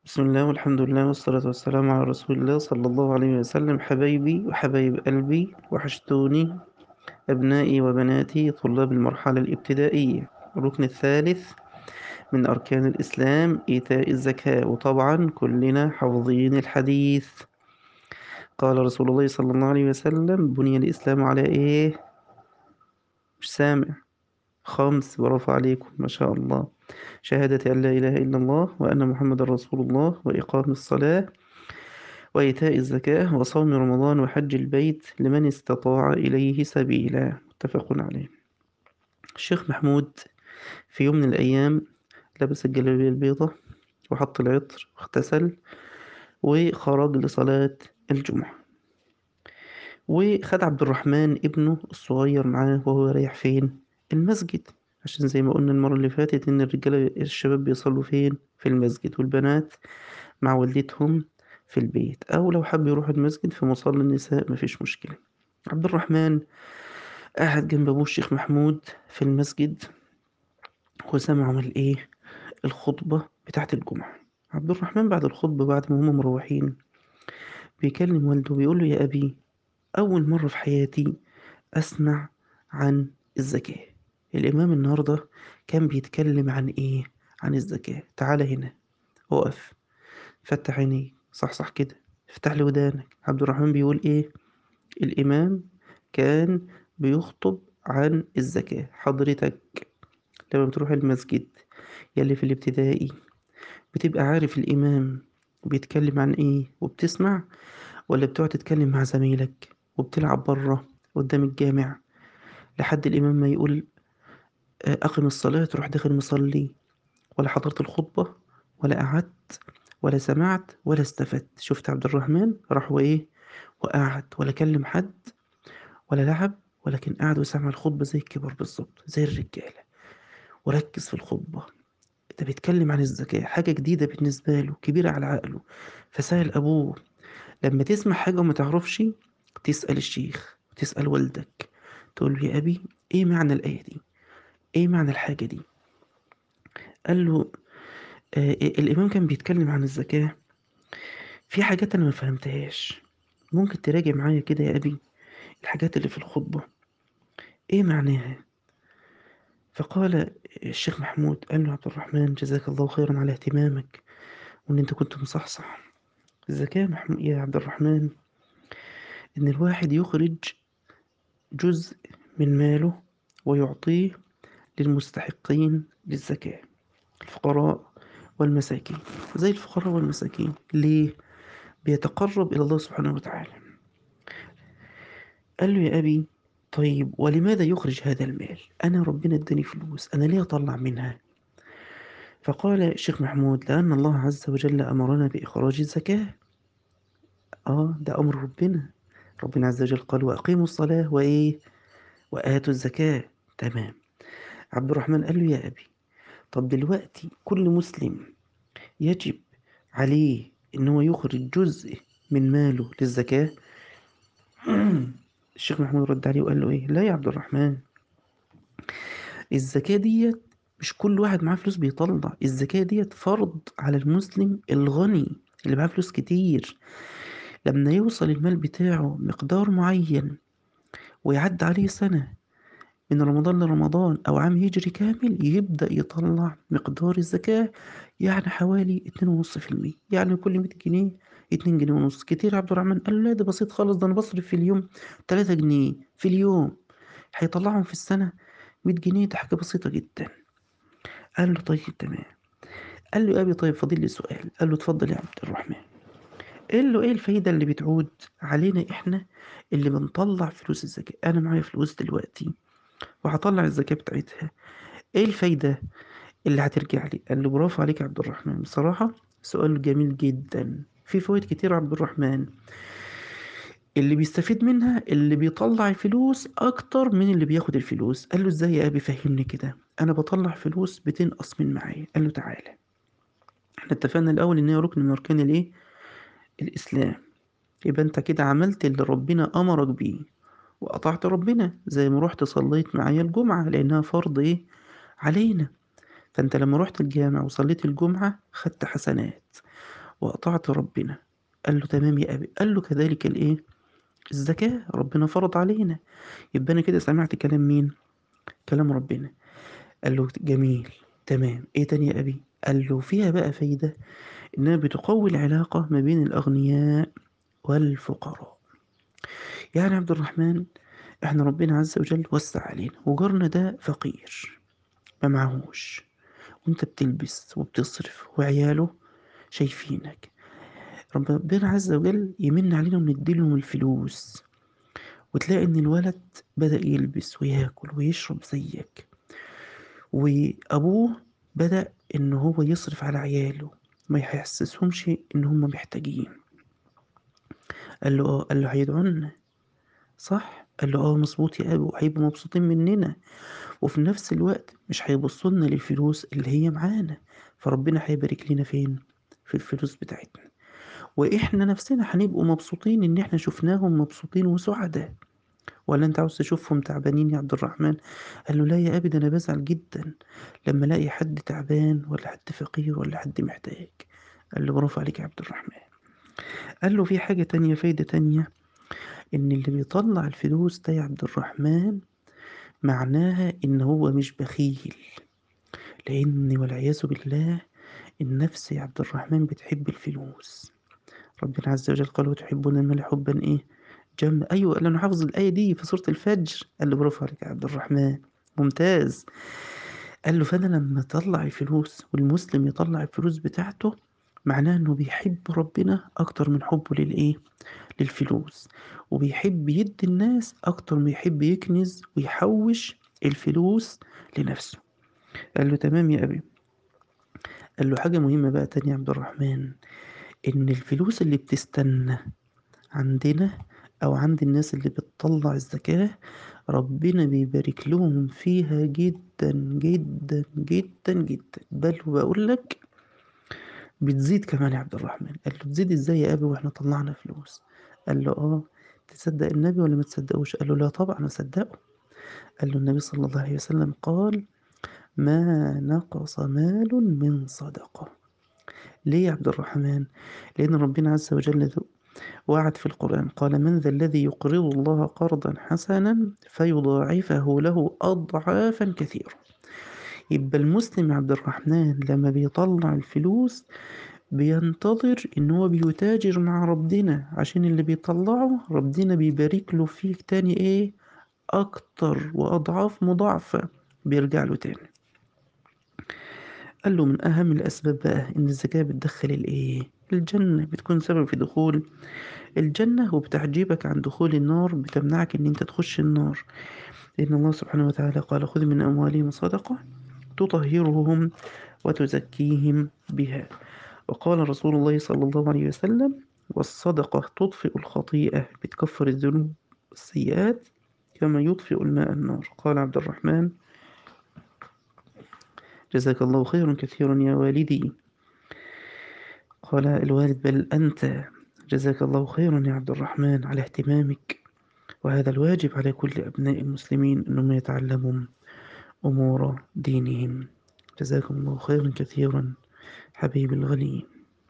بسم الله والحمد لله والصلاة والسلام على رسول الله صلى الله عليه وسلم حبايبي وحبايب قلبي وحشتوني أبنائي وبناتي طلاب المرحلة الابتدائية الركن الثالث من أركان الإسلام إيتاء الزكاة وطبعا كلنا حافظين الحديث قال رسول الله صلى الله عليه وسلم بني الإسلام على إيه مش سامع خمس برافو عليكم ما شاء الله شهادة أن لا إله إلا الله وأن محمد رسول الله وإقام الصلاة وإيتاء الزكاة وصوم رمضان وحج البيت لمن استطاع إليه سبيلا متفق عليه الشيخ محمود في يوم من الأيام لبس الجلابية البيضة وحط العطر واغتسل وخرج لصلاة الجمعة وخد عبد الرحمن ابنه الصغير معاه وهو رايح فين المسجد عشان زي ما قلنا المرة اللي فاتت إن الرجالة الشباب بيصلوا فين في المسجد والبنات مع والدتهم في البيت أو لو حب يروح المسجد في مصلى النساء مفيش مشكلة عبد الرحمن قاعد جنب أبوه الشيخ محمود في المسجد وسمعوا الإيه الخطبة بتاعت الجمعة عبد الرحمن بعد الخطبة بعد ما هم مروحين بيكلم والده بيقول له يا أبي أول مرة في حياتي أسمع عن الزكاة الإمام النهاردة كان بيتكلم عن إيه عن الزكاة تعالى هنا اقف فتح عينيك صح صح كده افتح لي ودانك عبد الرحمن بيقول إيه الإمام كان بيخطب عن الزكاة حضرتك لما بتروح المسجد يلي في الابتدائي بتبقى عارف الإمام بيتكلم عن إيه وبتسمع ولا بتقعد تتكلم مع زميلك وبتلعب بره قدام الجامع لحد الإمام ما يقول أقم الصلاة تروح داخل مصلي ولا حضرت الخطبة ولا قعدت ولا سمعت ولا استفدت شفت عبد الرحمن راح وإيه وقعد ولا كلم حد ولا لعب ولكن قعد وسمع الخطبة زي الكبار بالظبط زي الرجالة وركز في الخطبة ده بيتكلم عن الزكاة حاجة جديدة بالنسبة له كبيرة على عقله فسأل أبوه لما تسمع حاجة وما تعرفش تسأل الشيخ وتسأل والدك تقول له يا أبي إيه معنى الآية دي إيه معنى الحاجة دي قال له آه الإمام كان بيتكلم عن الزكاة في حاجات أنا ما فهمتهاش ممكن تراجع معايا كده يا أبي الحاجات اللي في الخطبة إيه معناها فقال الشيخ محمود قال له عبد الرحمن جزاك الله خيرا على اهتمامك وإن أنت كنت مصحصح الزكاة محمود يا عبد الرحمن إن الواحد يخرج جزء من ماله ويعطيه للمستحقين للزكاة الفقراء والمساكين زي الفقراء والمساكين ليه؟ بيتقرب إلى الله سبحانه وتعالى قال له يا أبي طيب ولماذا يخرج هذا المال أنا ربنا اداني فلوس أنا ليه أطلع منها فقال الشيخ محمود لأن الله عز وجل أمرنا بإخراج الزكاة آه ده أمر ربنا ربنا عز وجل قال وأقيموا الصلاة وإيه وآتوا الزكاة تمام عبد الرحمن قال له يا أبي طب دلوقتي كل مسلم يجب عليه إن هو يخرج جزء من ماله للزكاة الشيخ محمود رد عليه وقال له إيه لا يا عبد الرحمن الزكاة ديت مش كل واحد معاه فلوس بيطلع الزكاة ديت فرض على المسلم الغني اللي معاه فلوس كتير لما يوصل المال بتاعه مقدار معين ويعدي عليه سنة من رمضان لرمضان أو عام هجري كامل يبدأ يطلع مقدار الزكاة يعني حوالي اتنين ونص في المية يعني كل مية جنيه اتنين جنيه ونص كتير يا عبد الرحمن قال له لا ده بسيط خالص ده أنا بصرف في اليوم تلاتة جنيه في اليوم هيطلعهم في السنة مية جنيه ده حاجة بسيطة جدا قال له طيب تمام قال له يا أبي طيب فاضل لي سؤال قال له اتفضل يا عبد الرحمن قال له ايه الفايدة اللي بتعود علينا احنا اللي بنطلع فلوس الزكاة انا معايا فلوس دلوقتي وهطلع الزكاة بتاعتها ايه الفايدة اللي هترجع لي قال له برافو عليك يا عبد الرحمن بصراحة سؤال جميل جدا في فوائد كتير يا عبد الرحمن اللي بيستفيد منها اللي بيطلع فلوس اكتر من اللي بياخد الفلوس قال له ازاي يا ابي فهمني كده انا بطلع فلوس بتنقص من معايا قال له تعالى احنا اتفقنا الاول ان هي ركن من اركان الايه الاسلام يبقى انت كده عملت اللي ربنا امرك بيه وقطعت ربنا زي ما رحت صليت معايا الجمعة لأنها فرض إيه علينا فأنت لما رحت الجامع وصليت الجمعة خدت حسنات وأطعت ربنا قال له تمام يا أبي قال له كذلك الإيه الزكاة ربنا فرض علينا يبقى أنا كده سمعت كلام مين كلام ربنا قال له جميل تمام إيه تاني يا أبي قال له فيها بقى فايدة إنها بتقوي العلاقة ما بين الأغنياء والفقراء يعني عبد الرحمن احنا ربنا عز وجل وسع علينا وجارنا ده فقير ما معهوش وانت بتلبس وبتصرف وعياله شايفينك ربنا عز وجل يمن علينا ونديلهم الفلوس وتلاقي ان الولد بدأ يلبس وياكل ويشرب زيك وابوه بدأ ان هو يصرف على عياله ما يحسسهمش ان هم محتاجين قال له اه قال له هيدعونا صح قال له اه مظبوط يا ابي وهيبقوا مبسوطين مننا وفي نفس الوقت مش هيبصوا لنا للفلوس اللي هي معانا فربنا هيبارك لنا فين في الفلوس بتاعتنا واحنا نفسنا هنبقوا مبسوطين ان احنا شفناهم مبسوطين وسعداء ولا انت عاوز تشوفهم تعبانين يا عبد الرحمن قال له لا يا ابي ده انا بزعل جدا لما الاقي حد تعبان ولا حد فقير ولا حد محتاج قال له برافو عليك يا عبد الرحمن قال له في حاجة تانية فايدة تانية ان اللي بيطلع الفلوس ده يا عبد الرحمن معناها ان هو مش بخيل لان والعياذ بالله النفس يا عبد الرحمن بتحب الفلوس ربنا عز وجل قال وتحبون المال حبا ايه جم ايوه قال له انا حافظ الايه دي في سوره الفجر قال له برافو عليك يا عبد الرحمن ممتاز قال له فانا لما اطلع الفلوس والمسلم يطلع الفلوس بتاعته معناه انه بيحب ربنا اكتر من حبه للايه للفلوس وبيحب يدي الناس اكتر ما يحب يكنز ويحوش الفلوس لنفسه قال له تمام يا ابي قال له حاجة مهمة بقى تانية يا عبد الرحمن إن الفلوس اللي بتستنى عندنا أو عند الناس اللي بتطلع الزكاة ربنا بيبارك لهم فيها جدا جدا جدا جدا بل وبقول لك بتزيد كمان يا عبد الرحمن قال له تزيد ازاي يا ابي واحنا طلعنا فلوس قال له اه تصدق النبي ولا ما تصدقوش قال له لا طبعا اصدقه قال له النبي صلى الله عليه وسلم قال ما نقص مال من صدقة ليه يا عبد الرحمن لأن ربنا عز وجل وعد في القرآن قال من ذا الذي يقرض الله قرضا حسنا فيضاعفه له أضعافا كثيرة يبقى المسلم يا عبد الرحمن لما بيطلع الفلوس بينتظر ان هو بيتاجر مع ربنا عشان اللي بيطلعه ربنا بيبارك له فيه تاني ايه اكتر واضعاف مضاعفة بيرجع له تاني قال له من اهم الاسباب بقى ان الزكاة بتدخل الايه الجنة بتكون سبب في دخول الجنة وبتحجيبك عن دخول النار بتمنعك ان انت تخش النار لان الله سبحانه وتعالى قال خذ من اموالهم صدقة تطهرهم وتزكيهم بها وقال رسول الله صلى الله عليه وسلم والصدقة تطفئ الخطيئة بتكفر الذنوب والسيئات كما يطفئ الماء النار قال عبد الرحمن جزاك الله خيرا كثيرا يا والدي قال الوالد بل أنت جزاك الله خيرا يا عبد الرحمن على اهتمامك وهذا الواجب على كل أبناء المسلمين أنهم يتعلموا أمور دينهم جزاكم الله خيرا كثيرا حبيبي الغلي